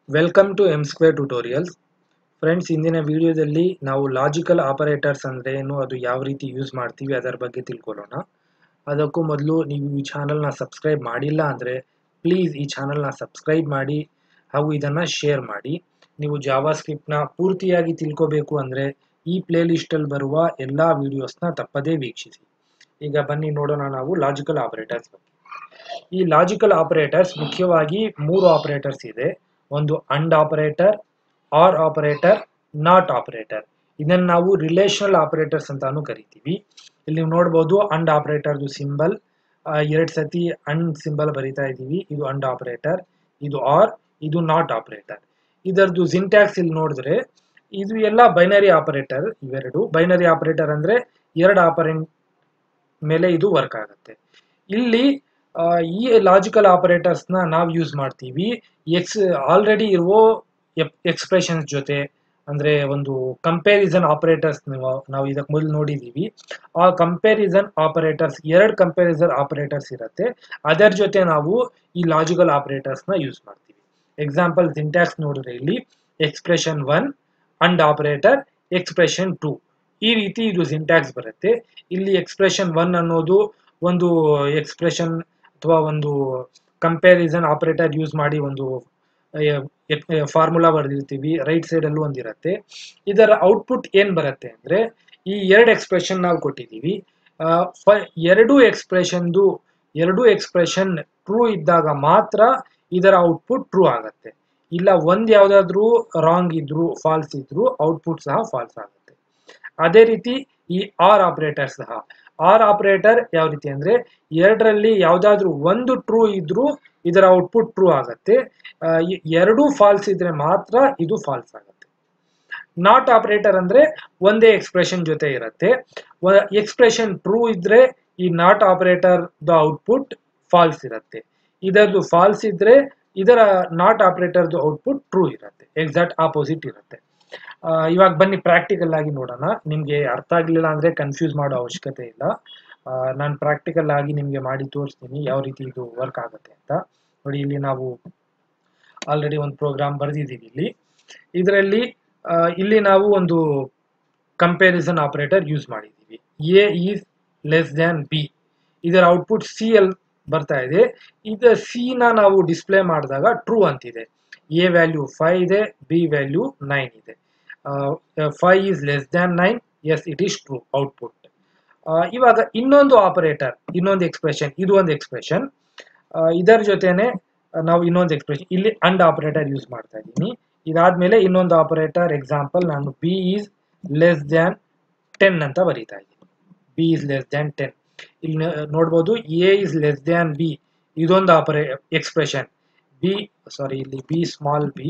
Welcome to M square tutorials friends ಇಂದಿನ ವಿಡಿಯೋದಲ್ಲಿ ನಾವು ಲಾಜಿಕಲ್ ಆಪರೇಟರ್ಸ್ ಅಂದರೆ ಏನು ಅದು ಯಾವ ರೀತಿ ಯೂಸ್ ಮಾಡ್ತೀವಿ ಅದರ ಬಗ್ಗೆ ತಿಳ್ಕೊಳ್ಳೋಣ ಅದಕ್ಕೂ ಮೊದಲು ನೀವು ಈ ಚಾನಲ್ನ ಸಬ್ಸ್ಕ್ರೈಬ್ ಮಾಡಿಲ್ಲ ಅಂದರೆ ಪ್ಲೀಸ್ ಈ ಚಾನಲ್ನ ಸಬ್ಸ್ಕ್ರೈಬ್ ಮಾಡಿ ಹಾಗೂ ಇದನ್ನು ಶೇರ್ ಮಾಡಿ ನೀವು ಜಾವಾ ಸ್ಕ್ರಿಪ್ಟ್ನ ಪೂರ್ತಿಯಾಗಿ ತಿಳ್ಕೋಬೇಕು ಅಂದರೆ ಈ ಪ್ಲೇಲಿಸ್ಟಲ್ಲಿ ಬರುವ ಎಲ್ಲ ವಿಡಿಯೋಸ್ನ ತಪ್ಪದೇ ವೀಕ್ಷಿಸಿ ಈಗ ಬನ್ನಿ ನೋಡೋಣ ನಾವು ಲಾಜಿಕಲ್ ಆಪರೇಟರ್ಸ್ ಬಗ್ಗೆ ಈ ಲಾಜಿಕಲ್ ಆಪರೇಟರ್ಸ್ ಮುಖ್ಯವಾಗಿ ಮೂರು ಆಪರೇಟರ್ಸ್ ಇದೆ ಒಂದು and operator or operator not operator ಇದನ್ನು ನಾವು ರಿಲೇಷನಲ್ ಆಪರೇಟರ್ಸ್ ಅಂತಾನು ಕರಿತೀವಿ ಇಲ್ಲಿ ನೀವು ನೋಡ್ಬೋದು ಅಂಡ್ ಆಪರೇಟರ್ದು ಸಿಂಬಲ್ ಎರಡು ಸತಿ ಅಂಡ್ ಸಿಂಬಲ್ ಬರಿತಾ ಇದ್ದೀವಿ ಇದು ಅಂಡ್ ಆಪರೇಟರ್ ಇದು ಆರ್ ಇದು ನಾಟ್ ಆಪರೇಟರ್ ಇದರದ್ದು ಸಿಂಟ್ಯಾಕ್ಸ್ ಇಲ್ಲಿ ನೋಡಿದ್ರೆ ಇದು ಎಲ್ಲ ಬೈನರಿ ಆಪರೇಟರ್ ಇವೆರಡು ಬೈನರಿ ಆಪರೇಟರ್ ಅಂದ್ರೆ ಎರಡು ಆಪರೆಂಟ್ ಮೇಲೆ ಇದು ವರ್ಕ್ ಆಗುತ್ತೆ ಇಲ್ಲಿ ಆ, ಈ ಲಾಜಿಕಲ್ ಆಪರೇಟರ್ಸ್ನ ನಾವು ಯೂಸ್ ಮಾಡ್ತೀವಿ ಎಕ್ಸ್ ಆಲ್ರೆಡಿ ಇರುವ ಎಕ್ಸ್ಪ್ರೆಷನ್ಸ್ ಜೊತೆ ಅಂದ್ರೆ ಒಂದು ಕಂಪ್ಯಾರಿಸನ್ ಆಪರೇಟರ್ಸ್ ನಾವು ಇದಕ್ಕೆ ಮೊದಲು ನೋಡಿದೀವಿ ಆ ಕಂಪ್ಯಾರಿಸನ್ ಆಪರೇಟರ್ಸ್ ಎರಡು ಕಂಪ್ಯಾರಿಸನ್ ಆಪರೇಟರ್ಸ್ ಇರುತ್ತೆ ಅದರ ಜೊತೆ ನಾವು ಈ ಲಾಜಿಕಲ್ ಆಪರೇಟರ್ಸ್ನ ಯೂಸ್ ಮಾಡ್ತೀವಿ ಎಕ್ಸಾಂಪಲ್ ಸಿಂಟ್ಯಾಕ್ಸ್ ನೋಡಿದ್ರೆ ಇಲ್ಲಿ expression one and operator expression two ಈ ರೀತಿ ಇದು ಸಿಂಟ್ಯಾಕ್ಸ್ ಬರುತ್ತೆ ಇಲ್ಲಿ ಎಕ್ಸ್ಪ್ರೆಷನ್ ಒನ್ ಅನ್ನೋದು ಒಂದು ಎಕ್ಸ್ಪ್ರೆಷನ್ ಅಥವಾ ಒಂದು ಕಂಪ್ಯಾರಿಸನ್ ಆಪರೇಟರ್ ಯೂಸ್ ಮಾಡಿ ಒಂದು ಫಾರ್ಮುಲಾ ಬರೆದಿರ್ತೀವಿ ರೈಟ್ ಸೈಡ್ ಅಲ್ಲೂ ಒಂದಿರುತ್ತೆ ಇದರ ಔಟ್ಪುಟ್ ಏನ್ ಬರುತ್ತೆ ಅಂದ್ರೆ ಈ ಎರಡು ಎಕ್ಸ್ಪ್ರೆಷನ್ ನಾವು ಕೊಟ್ಟಿದ್ದೀವಿ ಆ, ಫ- ಎರಡೂ ಎಕ್ಸ್ಪ್ರೆಷನ್ದು ಎರಡೂ ಎಕ್ಸ್ಪ್ರೆಷನ್ ಟ್ರೂ ಇದ್ದಾಗ ಮಾತ್ರ ಇದರ ಔಟ್ಪುಟ್ ಟ್ರೂ ಆಗತ್ತೆ ಇಲ್ಲ ಒಂದ್ ಯಾವ್ದಾದ್ರು ರಾಂಗ್ ಇದ್ರು ಫಾಲ್ಸ್ ಇದ್ರು ಔಟ್ಪುಟ್ ಸಹ ಫಾಲ್ಸ್ ಆಗುತ್ತೆ ಅದೇ ರೀತಿ ಈ ಆರ್ ಆಪರೇಟರ್ ಸಹ ಆರ್ ಆಪರೇಟರ್ ಯಾವ ರೀತಿ ಅಂದ್ರೆ ಎರಡರಲ್ಲಿ ಯಾವ್ದಾದ್ರು ಒಂದು ಟ್ರೂ ಇದ್ರೂ ಇದರ ಔಟ್ಪುಟ್ ಟ್ರೂ ಆಗತ್ತೆ ಆ, ಈ ಎರಡೂ ಫಾಲ್ಸ್ ಇದ್ರೆ ಮಾತ್ರ ಇದು ಫಾಲ್ಸ್ ಆಗುತ್ತೆ ನಾಟ್ ಆಪರೇಟರ್ ಅಂದ್ರೆ ಒಂದೇ ಎಕ್ಸ್ಪ್ರೆಷನ್ ಜೊತೆ ಇರುತ್ತೆ ಎಕ್ಸ್ಪ್ರೆಷನ್ ಟ್ರೂ ಇದ್ರೆ ಈ not operator the output false ಇರುತ್ತೆ ಇದರದ್ದು ಫಾಲ್ಸ್ ಇದ್ರೆ ಇದರ ನಾಟ್ ಆಪರೇಟರ್ದು ಔಟ್ಪುಟ್ ಟ್ರೂ ಇರುತ್ತೆ ಎಕ್ಸಾಕ್ಟ್ ಆಪೋಸಿಟ್ ಇರುತ್ತೆ ಆ, ಇವಾಗ ಬನ್ನಿ ಪ್ರಾಕ್ಟಿಕಲ್ ಆಗಿ ನೋಡೋಣ ನಿಮ್ಗೆ ಅರ್ಥ ಆಗ್ಲಿಲ್ಲ ಅಂದ್ರೆ ಕನ್ಫ್ಯೂಸ್ ಮಾಡೋ ಅವಶ್ಯಕತೆ ಇಲ್ಲ ನಾನು ಪ್ರಾಕ್ಟಿಕಲ್ ಆಗಿ ನಿಮ್ಗೆ ಮಾಡಿ ತೋರಿಸ್ತೀನಿ ಯಾವ ರೀತಿ ಇದು ವರ್ಕ್ ಆಗುತ್ತೆ ಅಂತ ನೋಡಿ ಇಲ್ಲಿ ನಾವು ಆಲ್ರೆಡಿ ಒಂದು ಪ್ರೋಗ್ರಾಮ್ ಬರೆದಿದ್ದೀವಿ ಇಲ್ಲಿ ಇದರಲ್ಲಿ ಇಲ್ಲಿ ನಾವು ಒಂದು ಕಂಪ್ಯಾರಿಸನ್ ಆಪರೇಟರ್ ಯೂಸ್ ಮಾಡಿದ್ದೀವಿ A is less than B ಇದರ ಔಟ್ಪುಟ್ ಸಿ ಎಲ್ ಬರ್ತಾ ಇದೆ ಇದು ಸಿ ನ ನಾವು ಡಿಸ್ಪ್ಲೇ ಮಾಡಿದಾಗ ಟ್ರೂ ಅಂತಿದೆ ಎ ವ್ಯಾಲ್ಯೂ ಫೈವ್ ಇದೆ ಬಿ ವ್ಯಾಲ್ಯೂ ನೈನ್ ಇದೆ five is less than nine yes it is true output ಇವಾಗ ಇನ್ನೊಂದು ಆಪರೇಟರ್ ಇನ್ನೊಂದು ಎಕ್ಸ್ಪ್ರೆಷನ್ ಇದು ಒಂದು ಎಕ್ಸ್ಪ್ರೆಷನ್ ಇದರ ಜೊತೆನೆ ನಾವು ಇನ್ನೊಂದು ಎಕ್ಸ್ಪ್ರೆಷನ್ ಇಲ್ಲಿ ಅಂಡ್ ಆಪರೇಟರ್ ಯೂಸ್ ಮಾಡ್ತಾ ಇದ್ದೀನಿ ಇದಾದ್ಮೇಲೆ ಇನ್ನೊಂದು ಆಪರೇಟರ್ ಎಕ್ಸಾಂಪಲ್ ನಾನು B is less than ten ಅಂತ ಬರೀತಾ ಇದ್ದೀನಿ B is less than ten ಇಲ್ಲಿ ನ- ನೋಡ್ಬೋದು A is less than B ಇದೊಂದು ಆಪರೇ ಎಕ್ಸ್ಪ್ರೆಷನ್ ಬಿ ಸಾರಿ ಇಲ್ಲಿ B small B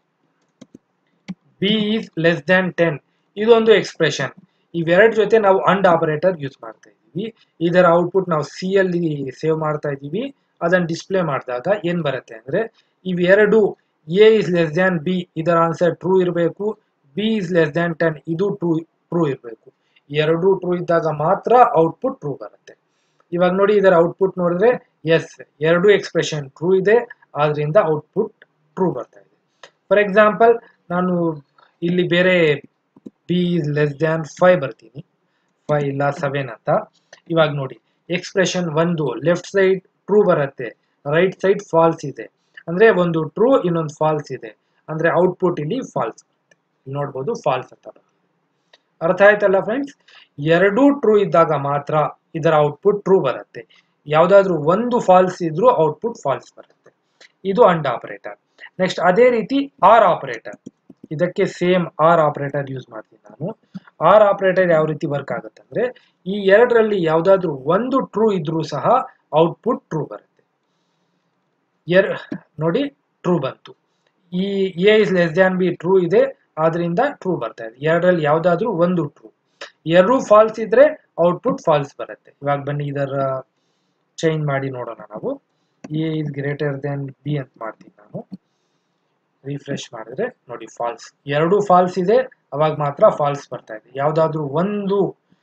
B is less than ten ಇದೊಂದು ಎಕ್ಸ್ಪ್ರೆಷನ್ ಇವೆರಡು ಜೊತೆ ನಾವು ಅಂಡ್ ಆಪರೇಟರ್ ಯೂಸ್ ಮಾಡ್ತಾ ಇದ್ದೀವಿ ಇದರ ಔಟ್ಪುಟ್ ನಾವು ಸಿ ಅಲ್ಲಿ ಸೇವ್ ಮಾಡ್ತಾ ಇದ್ದೀವಿ ಅದನ್ನ ಡಿಸ್ಪ್ಲೇ ಮಾಡಿದಾಗ ಏನ್ ಬರುತ್ತೆ ಅಂದ್ರೆ ಇವೆರಡು A is less than B ಇದರ ಆನ್ಸರ್ ಟ್ರೂ ಇರಬೇಕು B is less than ten ಇದು ಟ್ರೂ ಟ್ರೂ ಇರಬೇಕು ಎರಡು ಟ್ರೂ ಇದ್ದಾಗ ಮಾತ್ರ ಔಟ್ಪುಟ್ ಟ್ರೂ ಬರುತ್ತೆ ಇವಾಗ ನೋಡಿ ಇದರ ಔಟ್ಪುಟ್ ನೋಡಿದ್ರೆ ಎಸ್ ಎರಡು ಎಕ್ಸ್ಪ್ರೆಷನ್ ಟ್ರೂ ಇದೆ ಆದ್ರಿಂದ ಔಟ್ಪುಟ್ ಟ್ರೂ ಬರ್ತಾ ಇದೆ ಫಾರ್ ಎಕ್ಸಾಂಪಲ್ ನಾನು ಇಲ್ಲಿ ಬೇರೆ B is less than five ಬರ್ತೀನಿ ಫೈವ್ ಇಲ್ಲ ಸೆವೆನ್ ಅಂತ ಇವಾಗ ನೋಡಿ ಎಕ್ಸ್ಪ್ರೆಷನ್ ಒಂದು ಲೆಫ್ಟ್ ಸೈಡ್ ಟ್ರೂ ಬರುತ್ತೆ ರೈಟ್ ಸೈಡ್ ಫಾಲ್ಸ್ ಇದೆ ಅಂದ್ರೆ ಒಂದು ಟ್ರೂ ಇನ್ನೊಂದು ಫಾಲ್ಸ್ ಇದೆ ಅಂದ್ರೆ ಔಟ್ಪುಟ್ ಇಲ್ಲಿ ಫಾಲ್ಸ್ ಇಲ್ಲಿ ನೋಡ್ಬೋದು ಫಾಲ್ಸ್ ಅಂತ ಬರುತ್ತೆ. ಅರ್ಥ ಆಯ್ತಲ್ಲ ಫ್ರೆಂಡ್ಸ್ ಎರಡೂ ಟ್ರೂ ಇದ್ದಾಗ ಮಾತ್ರ ಇದರ ಔಟ್ಪುಟ್ ಟ್ರೂ ಬರುತ್ತೆ ಯಾವ್ದಾದ್ರು ಒಂದು ಫಾಲ್ಸ್ ಇದ್ರೂ ಔಟ್ಪುಟ್ ಫಾಲ್ಸ್ ಬರುತ್ತೆ ಇದು ಅಂಡ್ ಆಪರೇಟರ್ ನೆಕ್ಸ್ಟ್ ಅದೇ ರೀತಿ ಆರ್ ಆಪರೇಟರ್ ಇದಕ್ಕೆ ಸೇಮ್ ಆರ್ ಆಪರೇಟರ್ ಯೂಸ್ ಮಾಡ್ತೀನಿ ನಾನು ಆರ್ ಆಪರೇಟರ್ ಯಾವ ರೀತಿ ವರ್ಕ್ ಆಗುತ್ತೆ ಅಂದ್ರೆ ಈ ಎರಡರಲ್ಲಿ ಯಾವ್ದಾದ್ರು ಒಂದು ಟ್ರೂ ಇದ್ರೂ ಸಹ ಔಟ್ಪುಟ್ ಟ್ರೂ ಬರುತ್ತೆ ಎರ್ ನೋಡಿ ಟ್ರೂ ಬಂತು ಈ A is less than B true ಇದೆ ಆದ್ರಿಂದ ಟ್ರೂ ಬರ್ತಾ ಇದೆ ಎರಡರಲ್ಲಿ ಯಾವ್ದಾದ್ರು ಒಂದು ಟ್ರೂ ಎರಡು ಫಾಲ್ಸ್ ಇದ್ರೆ ಔಟ್ಪುಟ್ ಫಾಲ್ಸ್ ಬರುತ್ತೆ ಇವಾಗ ಬನ್ನಿ ಇದರ ಚೇಂಜ್ ಮಾಡಿ ನೋಡೋಣ ನಾವು A is greater than B ಅಂತ ಮಾಡ್ತೀನಿ ನಾನು ರಿಫ್ರೆಶ್ ಮಾಡಿದ್ರೆ ನೋಡಿ ಫಾಲ್ಸ್ ಎರಡು ಫಾಲ್ಸ್ ಇದೆ ಅವಾಗ ಮಾತ್ರ ಫಾಲ್ಸ್ ಬರ್ತಾ ಇದೆ ಯಾವ್ದಾದ್ರು ಒಂದು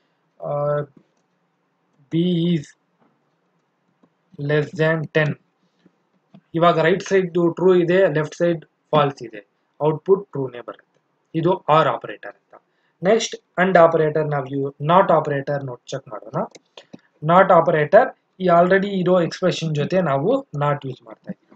B is less than ten ಇವಾಗ ರೈಟ್ ಸೈಡ್ ಟ್ರೂ ಇದೆ ಲೆಫ್ಟ್ ಸೈಡ್ ಫಾಲ್ಸ್ ಇದೆ ಔಟ್ಪುಟ್ ಟ್ರೂನೇ ಬರುತ್ತೆ ಇದು ಆರ್ ಆಪರೇಟರ್ ಅಂತ ನೆಕ್ಸ್ಟ್ ಅಂಡ್ ಆಪರೇಟರ್ ನಾವು ಯೂ ನಾಟ್ ಆಪರೇಟರ್ ನೋಟ್ ಚೆಕ್ ಮಾಡೋಣ ನಾಟ್ ಆಪರೇಟರ್ ಈ ಆಲ್ರೆಡಿ ಇರೋ ಎಕ್ಸ್ಪ್ರೆಷನ್ ಜೊತೆ ನಾವು ನಾಟ್ ಯೂಸ್ ಮಾಡ್ತಾ ಇದ್ದೀವಿ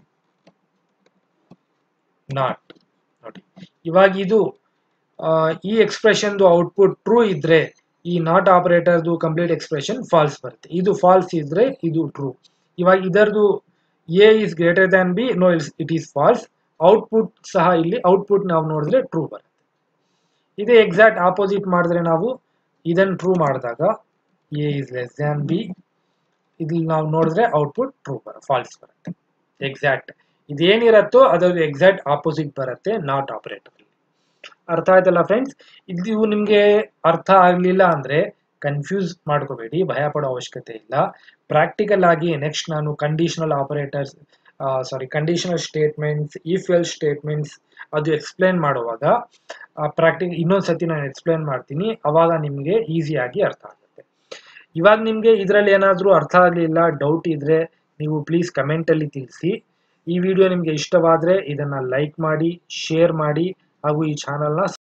ನಾಟ್ ನೋಡಿ ಇವಾಗ ಇದು ಆ, ಈ ಎಕ್ಸ್ಪ್ರೆಷನ್ದು ಔಟ್ಪುಟ್ ಟ್ರೂ ಇದ್ರೆ ಈ ನಾಟ್ ಆಪರೇಟರ್ದು ಕಂಪ್ಲೀಟ್ ಎಕ್ಸ್ಪ್ರೆಷನ್ ಫಾಲ್ಸ್ ಬರುತ್ತೆ ಇದು ಫಾಲ್ಸ್ ಇದ್ರೆ ಇದು ಟ್ರೂ ಇವಾಗ ಇದರದು A is greater than B no it's it is false output ಸಹ ಇಲ್ಲಿ ಔಟ್ಪುಟ್ ನಾವು ನೋಡಿದ್ರೆ ಟ್ರೂ ಬರುತ್ತೆ ಇದೇ ಎಕ್ಸಾಕ್ಟ್ ಆಪೋಸಿಟ್ ಮಾಡಿದ್ರೆ ನಾವು ಇದನ್ನು ಟ್ರೂ ಮಾಡಿದಾಗ A is less than B ಇಲ್ಲಿ ನಾವು ನೋಡಿದ್ರೆ ಔಟ್ಪುಟ್ ಟ್ರೂ ಬರ ಫಾಲ್ಸ್ ಬರುತ್ತೆ ಎಕ್ಸಾಕ್ಟ್ ಇದೇನಿರತ್ತೋ ಅದರದ್ದು ಎಕ್ಸಾಕ್ಟ್ ಆಪೋಸಿಟ್ ಬರುತ್ತೆ ನಾಟ್ ಆಪರೇಟರ್ ಅರ್ಥ ಆಯ್ತಲ್ಲ ಫ್ರೆಂಡ್ಸ್ ಇದು ನಿಮಗೆ ಅರ್ಥ ಆಗಲಿಲ್ಲ ಅಂದರೆ ಕನ್ಫ್ಯೂಸ್ ಮಾಡ್ಕೋಬೇಡಿ ಭಯ ಪಡೋ ಅವಶ್ಯಕತೆ ಇಲ್ಲ ಪ್ರಾಕ್ಟಿಕಲ್ ಆಗಿ ನೆಕ್ಸ್ಟ್ ನಾನು conditional operators sorry conditional statements if else statements ಅದು ಎಕ್ಸ್ಪ್ಲೇನ್ ಮಾಡುವಾಗ ಪ್ರಾಕ್ಟಿಕ್ ಇನ್ನೊಂದು ಸತಿ ನಾನು ಎಕ್ಸ್ಪ್ಲೇನ್ ಮಾಡ್ತೀನಿ ಅವಾಗ ನಿಮಗೆ ಈಸಿಯಾಗಿ ಅರ್ಥ ಆಗುತ್ತೆ ಇವಾಗ ನಿಮಗೆ ಇದರಲ್ಲಿ ಏನಾದರೂ ಅರ್ಥ ಆಗಲಿಲ್ಲ ಡೌಟ್ ಇದ್ದರೆ ನೀವು ಪ್ಲೀಸ್ ಕಮೆಂಟಲ್ಲಿ ತಿಳಿಸಿ ಈ ವಿಡಿಯೋ ನಿಮಗೆ ಇಷ್ಟವಾದರೆ ಇದನ್ನು ಲೈಕ್ ಮಾಡಿ ಶೇರ್ ಮಾಡಿ ಹಾಗೂ ಈ ಚಾನಲ್ನ